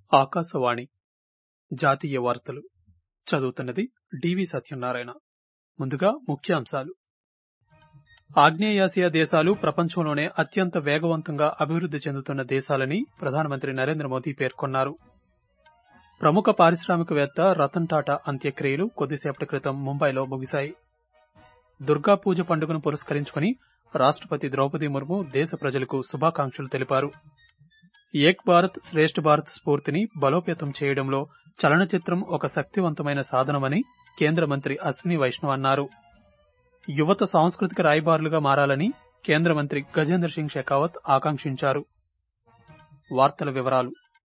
ఆకాశవాణి జాతీయ వార్తలు చదువుతున్నది డివి సత్యనారాయణ ముందుగా ముఖ్యాంశాలు ఆగ్నేయాసియా దేశాలు ప్రపంచంలోనే అత్యంత వేగవంతంగా అభివృద్ది చెందుతున్న దేశాలని ప్రధానమంత్రి నరేంద్ర మోదీ పేర్కొన్నారు ప్రముఖ పారిశ్రామికవేత్త రతన్ టాటా అంత్యక్రియలు కొద్దిసేపటి క్రితం ముంబైలో ముగిశాయి దుర్గా పూజ పండుగను పురస్కరించుకుని రాష్టపతి ద్రౌపది ముర్ము దేశ ప్రజలకు శుభాకాంక్షలు తెలిపారు ఏక్ భారత్ శ్రేష్ఠ భారత్ స్ఫూర్తిని బలోపేతం చేయడంలో చలనచిత్రం ఒక శక్తివంతమైన సాధనమని కేంద్ర మంత్రి అశ్విని వైష్ణవ్ అన్నారు యువత సాంస్కృతిక రాయబారులుగా మారాలని కేంద్ర మంత్రి గజేంద్ర సింగ్ షెకావత్ ఆకాంక్షించారు వార్తల వివరాలు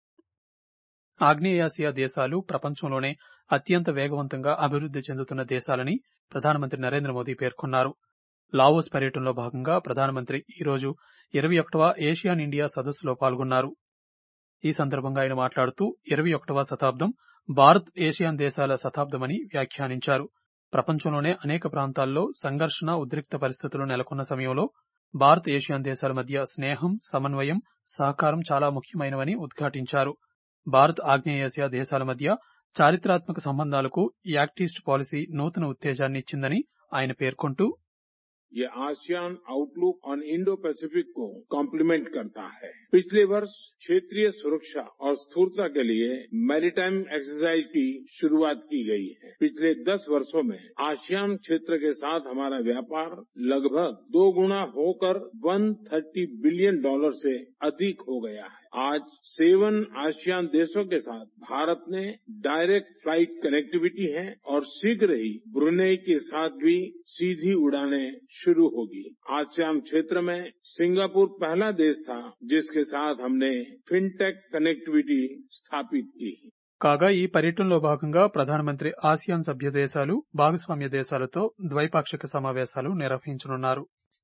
ఆగ్నేయాసియా దేశాలు ప్రపంచంలోనే అత్యంత వేగవంతంగా అభివృద్ది చెందుతున్న దేశాలని ప్రధానమంత్రి నరేంద్ర మోదీ పేర్కొన్నారు లావోస్ పర్యటనలో భాగంగా ప్రధానమంత్రి ఈరోజు ఇరవై ఒకటవ ఏషియాన్ ఇండియా సదస్సులో పాల్గొన్నారు ఈ సందర్భంగా ఆయన మాట్లాడుతూ ఇరవై ఒకటవ శతాబ్దం భారత్ ఏషియాన్ దేశాల శతాబ్దమని వ్యాఖ్యానించారు ప్రపంచంలోనే అనేక ప్రాంతాల్లో సంఘర్షణ ఉద్రిక్త పరిస్థితులు నెలకొన్న సమయంలో భారత్ ఏషియాన్ దేశాల మధ్య స్నేహం సమన్వయం సహకారం చాలా ముఖ్యమైనవని ఉద్ఘాటించారు భారత్ ఆగ్నేయాసియా దేశాల మధ్య చారిత్రాత్మక సంబంధాలకు యాక్ట్ ఈస్ట్ పాలసీ నూతన ఉత్తేజాన్ని ఇచ్చిందని ఆయన పేర్కొంటూ ये ASEAN outlook on Indo Pacific को कॉम्प्लीमेंट करता है पिछले वर्ष क्षेत्रीय सुरक्षा और स्थिरता के लिए मैरीटाइम एक्सरसाइज की शुरुआत की गई है पिछले दस वर्षों में आसियान क्षेत्र के साथ हमारा व्यापार लगभग दो गुना होकर 130 बिलियन डॉलर से अधिक हो गया है आज सेवन आसियान देशों के साथ भारत ने डायरेक्ट फ्लाइट कनेक्टिविटी है और शीघ्र ही ब्रुनेई के साथ भी सीधी उड़ानें शुरू होगी आसियान क्षेत्र में सिंगापुर पहला देश था जिसके साथ हमने फिनटेक कनेक्टिविटी स्थापित की కాగా ఈ పర్యటనలో భాగంగా ప్రధానమంత్రి ఆసియాన్ సభ్య దేశాలు భాగస్వామ్య దేశాలతో ద్వైపాక్షిక సమావేశాలు నిర్వహించనున్నారు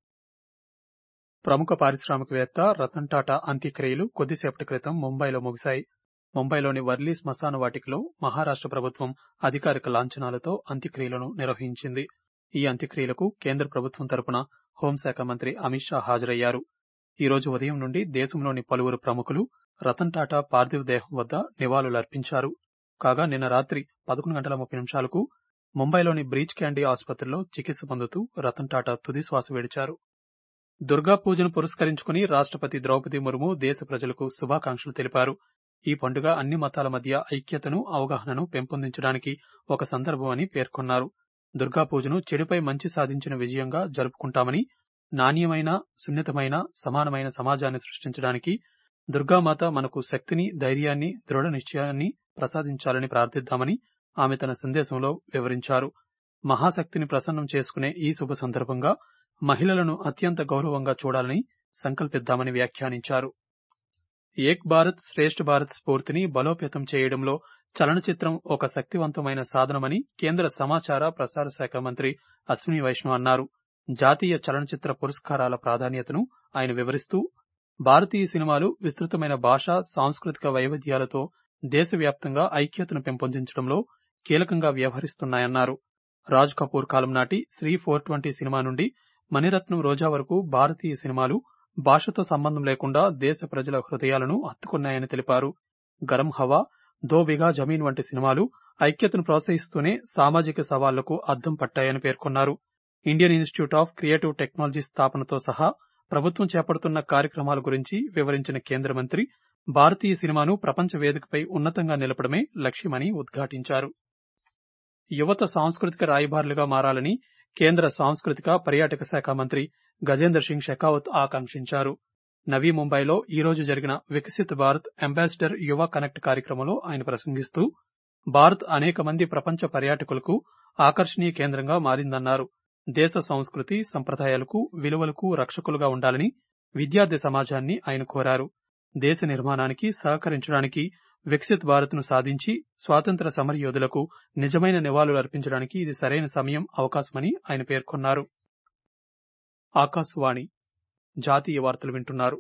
ప్రముఖ పారిశ్రామికవేత్త రతన్ టాటా అంత్యక్రియలు కొద్దిసేపటి క్రితం ముంబైలో ముగిశాయి ముంబైలోని వర్లీ శ్మశాన వాటికలో మహారాష్ట ప్రభుత్వం అధికారిక లాంఛనాలతో అంత్యక్రియలను నిర్వహించింది ఈ అంత్యక్రియలకు కేంద్ర ప్రభుత్వం తరపున హోంశాఖ మంత్రి అమిత్ షా హాజరయ్యారు ఈ రోజు ఉదయం నుండి దేశంలోని పలువురు ప్రముఖులు రతన్ టాటా పార్థివ దేహం వద్ద నివాళులర్పించారు కాగా నిన్న రాత్రి పదకొండు గంటల ముప్పై నిమిషాలకు ముంబైలోని బ్రీచ్ క్యాండీ ఆసుపత్రిలో చికిత్స పొందుతూ రతన్ టాటా తుది శ్వాస విడిచారు దుర్గా పూజను పురస్కరించుకుని రాష్టపతి ద్రౌపది ముర్ము దేశ ప్రజలకు శుభాకాంక్షలు తెలిపారు ఈ పండుగ అన్ని మతాల మధ్య ఐక్యతను అవగాహనను పెంపొందించడానికి ఒక సందర్భమని పేర్కొన్నారు దుర్గా పూజను చెడుపై మంచి సాధించిన విజయంగా జరుపుకుంటామని నాణ్యమైన సున్నితమైన సమానమైన సమాజాన్ని సృష్టించడానికి దుర్గామాత మనకు శక్తిని ధైర్యాన్ని దృఢ నిశ్చయాన్ని ప్రసాదించాలని ప్రార్థిద్దామని ఆమె తన సందేశంలో వివరించారు మహాశక్తిని ప్రసన్నం చేసుకునే ఈ శుభ సందర్భంగా మహిళలను అత్యంత గౌరవంగా చూడాలని సంకల్పిద్దామని వ్యాఖ్యానించారు ఏక్ భారత్ శ్రేష్ఠ భారత్ స్ఫూర్తిని బలోపేతం చేయడంలో చలనచిత్రం ఒక శక్తివంతమైన సాధనమని కేంద్ర సమాచార ప్రసార శాఖ మంత్రి అశ్విని వైష్ణవ్ అన్నారు జాతీయ చలనచిత్ర పురస్కారాల ప్రాధాన్యతను ఆయన వివరిస్తూ భారతీయ సినిమాలు విస్తృతమైన భాషా సాంస్కృతిక వైవిధ్యాలతో దేశవ్యాప్తంగా ఐక్యతను పెంపొందించడంలో కీలకంగా వ్యవహరిస్తున్నాయన్నారు రాజ్ కపూర్ కాలం నాటి శ్రీ ఫోర్ ట్వంటీ సినిమా నుండి మణిరత్నం రోజా వరకు భారతీయ సినిమాలు భాషతో సంబంధం లేకుండా దేశ ప్రజల హృదయాలను హత్తుకున్నాయని తెలిపారు గరం హవా దో బిఘా జమీన్ వంటి సినిమాలు ఐక్యతను ప్రోత్సహిస్తూనే సామాజిక సవాళ్లకు అద్దం పట్టాయని పేర్కొన్నారు Indian Institute of Creative Technology స్థాపనతో సహా ప్రభుత్వం చేపడుతున్న కార్యక్రమాల గురించి వివరించిన కేంద్ర మంత్రి భారతీయ సినిమాను ప్రపంచ వేదికపై ఉన్నతంగా నిలపడమే లక్ష్యమని ఉద్ఘాటించారు యువత సాంస్కృతిక రాయబారులుగా మారాలని కేంద్ర సాంస్కృతిక పర్యాటక శాఖ మంత్రి గజేంద్ర సింగ్ షెకావత్ ఆకాంక్షించారు నవీ ముంబైలో ఈ రోజు జరిగిన వికసిత్ భారత్ అంబాసిడర్ యువ కనెక్ట్ కార్యక్రమంలో ఆయన ప్రసంగిస్తూ భారత్ అనేక మంది ప్రపంచ పర్యాటకులకు ఆకర్షణీయ కేంద్రంగా మారిందన్నారు దేశ సంస్కృతి సంప్రదాయాలకు విలువలకు రక్షకులుగా ఉండాలని విద్యార్థి సమాజాన్ని ఆయన కోరారు దేశ నిర్మాణానికి సహకరించడానికి వికసిత్ భారత్ ను సాధించి స్వాతంత్ర సమరయోధులకు నిజమైన నివాళులు అర్పించడానికి ఇది సరైన సమయం అవకాశమని ఆయన పేర్కొన్నారు ఆకాశవాణి జాతీయ వార్తలు వింటున్నారు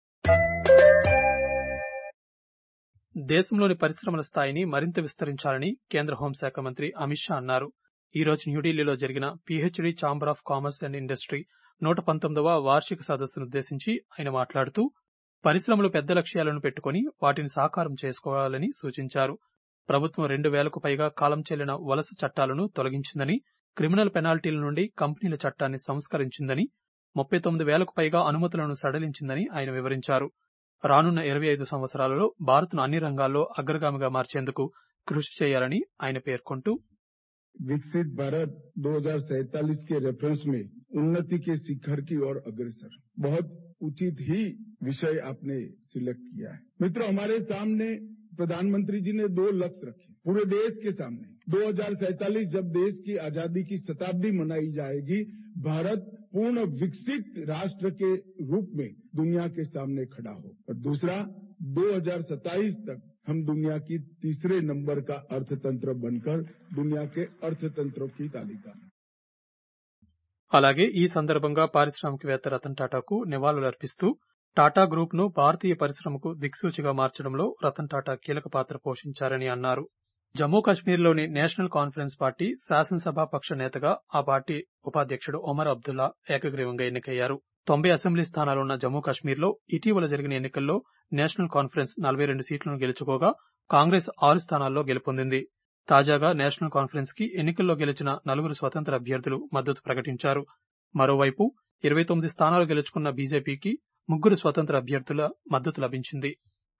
దేశంలోని పరిశ్రమల స్థాయిని మరింత విస్తరించాలని కేంద్ర హోంశాఖ మంత్రి అమిత్ షా అన్నారు ఈ రోజు న్యూఢిల్లీలో జరిగిన PHD Chamber of Commerce and Industry నూట పంతొమ్మిదవ వార్షిక సదస్సునుద్దేశించి ఆయన మాట్లాడుతూ పరిశ్రమలు పెద్ద లక్ష్యాలను పెట్టుకుని వాటిని సాకారం చేసుకోవాలని సూచించారు ప్రభుత్వం రెండు వేలకు పైగా కాలం చెల్లిన వలస చట్టాలను తొలగించిందని క్రిమినల్ పెనాల్టీల నుండి కంపెనీల చట్టాన్ని సంస్కరించిందని ముప్పై తొమ్మిది వేలకు పైగా అనుమతులను సడలించిందని ఆయన వివరించారు రానున్న ఇరవై ఐదు సంవత్సరాలలో భారత్ను అన్ని రంగాల్లో అగ్రగామిగా మార్చేందుకు కృషి చేయాలని ఆయన పేర్కొంటూ विकसित भारत 2047 के रेफरेंस में उन्नति के शिखर की ओर अग्रसर बहुत उचित ही विषय आपने सिलेक्ट किया है मित्रों हमारे सामने प्रधानमंत्री जी ने दो लक्ष्य रखे पूरे देश के सामने 2047 जब देश की आजादी की शताब्दी मनाई जाएगी भारत पूर्ण विकसित राष्ट्र के रूप में दुनिया के सामने खड़ा हो और दूसरा 2027 तक हम दुनिया की तीसरे नंबर का अर्थतंत्र बनकर दुनिया के अर्थतंत्रों की तालिका में అలాగే ఈ సందర్భంగా పారిశ్రామికవేత్త రతన్ టాటాకు నివాళులర్పిస్తూ టాటా గ్రూప్ ను భారతీయ పరిశ్రమకు దిక్సూచిగా మార్చడంలో రతన్ టాటా కీలక పాత్ర పోషించారని అన్నారు జమ్మూ కాశ్మీర్లోని నేషనల్ కాన్ఫరెన్స్ పార్టీ శాసనసభా పక్ష నేతగా ఆ పార్టీ ఉపాధ్యక్షుడు ఒమర్ అబ్దుల్లా ఏకగ్రీవంగా ఎన్నికయ్యారు తొంభై అసెంబ్లీ స్థానాలున్న జమ్మూ కాశ్మీర్లో ఇటీవల జరిగిన ఎన్నికల్లో నేషనల్ కాన్ఫరెన్స్ నలభై రెండు సీట్లను గెలుచుకోగా కాంగ్రెస్ ఆరు స్థానాల్లో గెలుపొందింది తాజాగా నేషనల్ కాన్ఫరెన్స్ కి ఎన్నికల్లో గెలిచిన నలుగురు స్వతంత్ర అభ్యర్థులు మద్దతు ప్రకటించారు మరోవైపు ఇరవై తొమ్మిది స్థానాలు గెలుచుకున్న బీజేపీకి ముగ్గురు స్వతంత్ర అభ్యర్థుల మద్దతు లభించింది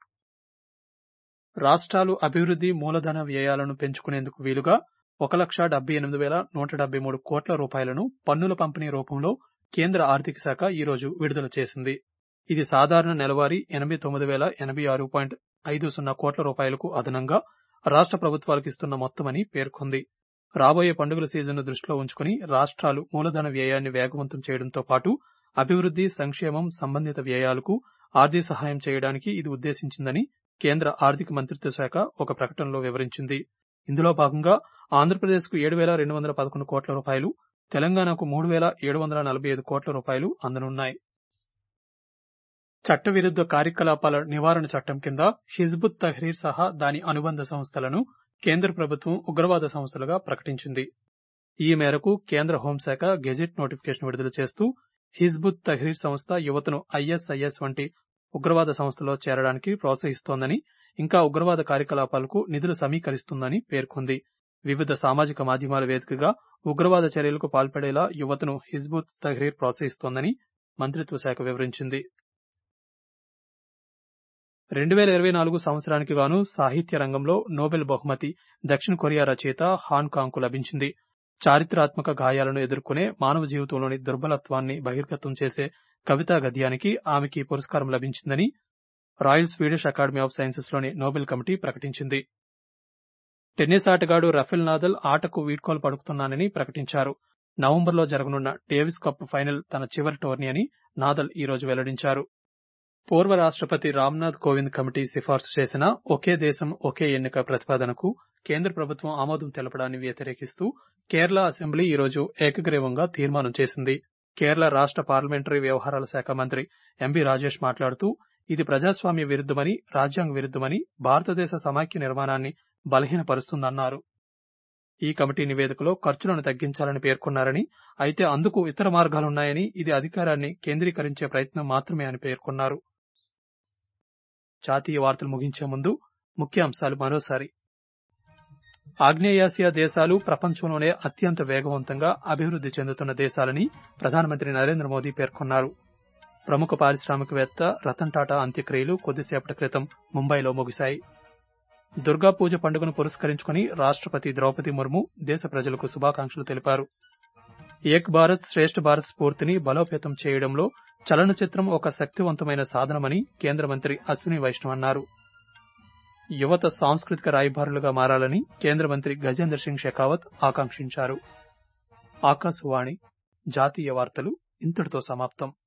రాష్ట్రాలు అభివృద్ది మూలధన వ్యయాలను పెంచుకునేందుకు వీలుగా ఒక లక్ష డెబ్బై ఎనిమిది వేల నూట డెబ్బై మూడు కోట్ల రూపాయలను పన్నుల పంపిణీ రూపంలో కేంద్ర ఆర్థిక శాఖ ఈ రోజు విడుదల చేసింది ఇది సాధారణ నెలవారీ ఎనభై తొమ్మిది వేల ఎనభై ఆరు పాయింట్ ఐదు సున్నా కోట్ల రూపాయలకు అదనంగా రాష్ట్ర ప్రభుత్వాలకు ఇస్తున్న మొత్తమని పేర్కొంది రాబోయే పండుగల సీజన్ను దృష్టిలో ఉంచుకుని రాష్ట్రాలు మూలధన వ్యయాన్ని వేగవంతం చేయడంతో పాటు అభివృద్ది సంక్షేమం సంబంధిత వ్యయాలకు ఆర్థిక సహాయం చేయడానికి ఇది ఉద్దేశించిందని కేంద్ర ఆర్థిక మంత్రిత్వ శాఖ ఒక ప్రకటనలో వివరించింది ఇందులో భాగంగా ఆంధ్రప్రదేశ్ కు ఏడు వేల రెండు వందల పదకొండు కోట్ల రూపాయలు తెలంగాణకు మూడు వేల ఏడు వందల నలభై ఐదు కోట్ల రూపాయలు అందనున్నాయి చట్టవిరుద్ధ కార్యకలాపాల నివారణ చట్టం కింద హిజ్బుత్ తహ్రీర్ సహా దాని అనుబంధ సంస్థలను కేంద్ర ప్రభుత్వం ఉగ్రవాద సంస్థలుగా ప్రకటించింది ఈ మేరకు కేంద్ర హోంశాఖ గెజెట్ నోటిఫికేషన్ విడుదల చేస్తూ హిజ్బుత్ తహ్రీర్ సంస్థ యువతను ఐఎస్ఐఎస్ వంటి ఉగ్రవాద సంస్థలో చేరడానికి ప్రోత్సహిస్తోందని ఇంకా ఉగ్రవాద కార్యకలాపాలకు నిధులు సమీకరిస్తుందని పేర్కొంది వివిధ సామాజిక మాధ్యమాల వేదికగా ఉగ్రవాద చర్యలకు పాల్పడేలా యువతను హిజ్బుత్ తహ్రీర్ ప్రోత్సహిస్తోందని మంత్రిత్వ శాఖ వివరించింది రెండు వేల ఇరవై నాలుగు సంవత్సరానికి గాను సాహిత్య రంగంలో నోబెల్ బహుమతి దక్షిణ కొరియా రచయిత హాన్ కాంగ్ కు లభించింది చారిత్రాత్మక గాయాలను ఎదుర్కొనే మానవ జీవితంలోని దుర్బలత్వాన్ని బహిర్గతం చేసే కవితా గద్యానికి ఆమెకి పురస్కారం లభించిందని Royal Swedish Academy of Sciences లోని నోబెల్ కమిటీ ప్రకటించింది టెన్నిస్ ఆటగాడు రఫెల్ నాదల్ ఆటకు వీడ్కోలు పడుకుతున్నానని ప్రకటించారు నవంబర్లో జరగనున్న డేవిస్ కప్ ఫైనల్ తన చివరి టోర్నీ అని నాదల్ ఈ రోజు వెల్లడించారు పూర్వ రాష్ట్రపతి రామ్నాథ్ కోవింద్ కమిటీ సిఫార్సు చేసిన ఒకే దేశం ఒకే ఎన్నిక ప్రతిపాదనకు కేంద్ర ప్రభుత్వం ఆమోదం తెలపడాన్ని వ్యతిరేకిస్తూ కేరళ అసెంబ్లీ ఈ రోజు ఏకగ్రీవంగా తీర్మానం చేసింది కేరళ రాష్ట్ర పార్లమెంటరీ వ్యవహారాల శాఖ మంత్రి ఎంబీ రాజేష్ మాట్లాడుతూ ఇది ప్రజాస్వామ్య విరుద్దమని రాజ్యాంగ విరుద్దమని భారతదేశ సమాఖ్య నిర్మాణాన్ని బలహీనపరుస్తుందన్నారు ఈ కమిటీ నివేదికలో ఖర్చులను తగ్గించాలని పేర్కొన్నారని అయితే అందుకు ఇతర మార్గాలున్నాయని ఇది అధికారాన్ని కేంద్రీకరించే ప్రయత్నం మాత్రమే అని పేర్కొన్నారు జాతీయ వార్తలు ముగించే ముందు ముఖ్య అంశాలు మరోసారి ఆగ్నేయాసియా దేశాలు ప్రపంచంలోనే అత్యంత వేగవంతంగా అభివృద్ది చెందుతున్న దేశాలని ప్రధానమంత్రి నరేంద్ర మోదీ పేర్కొన్నారు ప్రముఖ పారిశ్రామికవేత్త రతన్ టాటా అంత్యక్రియలు కొద్దిసేపటి క్రితం ముంబైలో ముగిశాయి దుర్గా పూజ పండుగను పురస్కరించుకుని రాష్ట్రపతి ద్రౌపది ముర్ము దేశ ప్రజలకు శుభాకాంక్షలు తెలిపారు ఏక్ భారత్ శ్రేష్ఠ భారత్ స్ఫూర్తిని బలోపేతం చేయడంలో చలనచిత్రం ఒక శక్తివంతమైన సాధనమని కేంద్ర మంత్రి అశ్విని వైష్ణవ్ అన్నారు యువత సాంస్కృతిక రాయబారులుగా మారాలని కేంద్ర మంత్రి గజేంద్ర సింగ్ షెకావత్ ఆకాంక్షించారు ఆకాశవాణి జాతీయ వార్తలు ఇంతటితో సమాప్తం